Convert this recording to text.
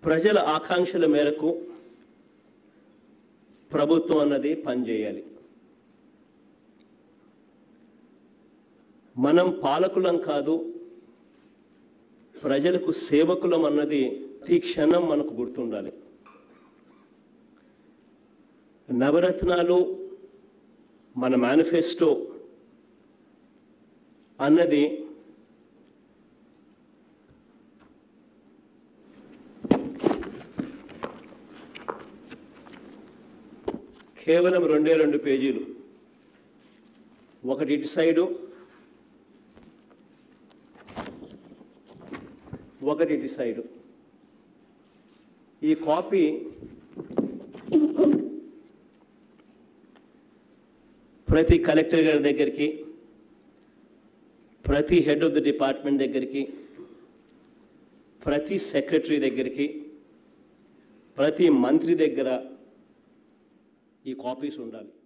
ప్రజల ఆకాంక్షల మేరకు ప్రభుత్వం అన్నది పనిచేయాలి మనం పాలకులం కాదు ప్రజలకు సేవకులం అన్నది ఈ క్షణం మనకు గుర్తుండాలి నవరత్నాలు మన మేనిఫెస్టో అన్నది కేవలం రెండే రెండు పేజీలు ఒకటి ఇటు సైడు ఒకటి ఇటు సైడు ఈ కాపీ ప్రతి కలెక్టర్ గారి దగ్గరికి ప్రతి హెడ్ ఆఫ్ ది డిపార్ట్మెంట్ దగ్గరికి ప్రతి సెక్రటరీ దగ్గరికి ప్రతి మంత్రి దగ్గర ఈ కాపీస్ ఉండాలి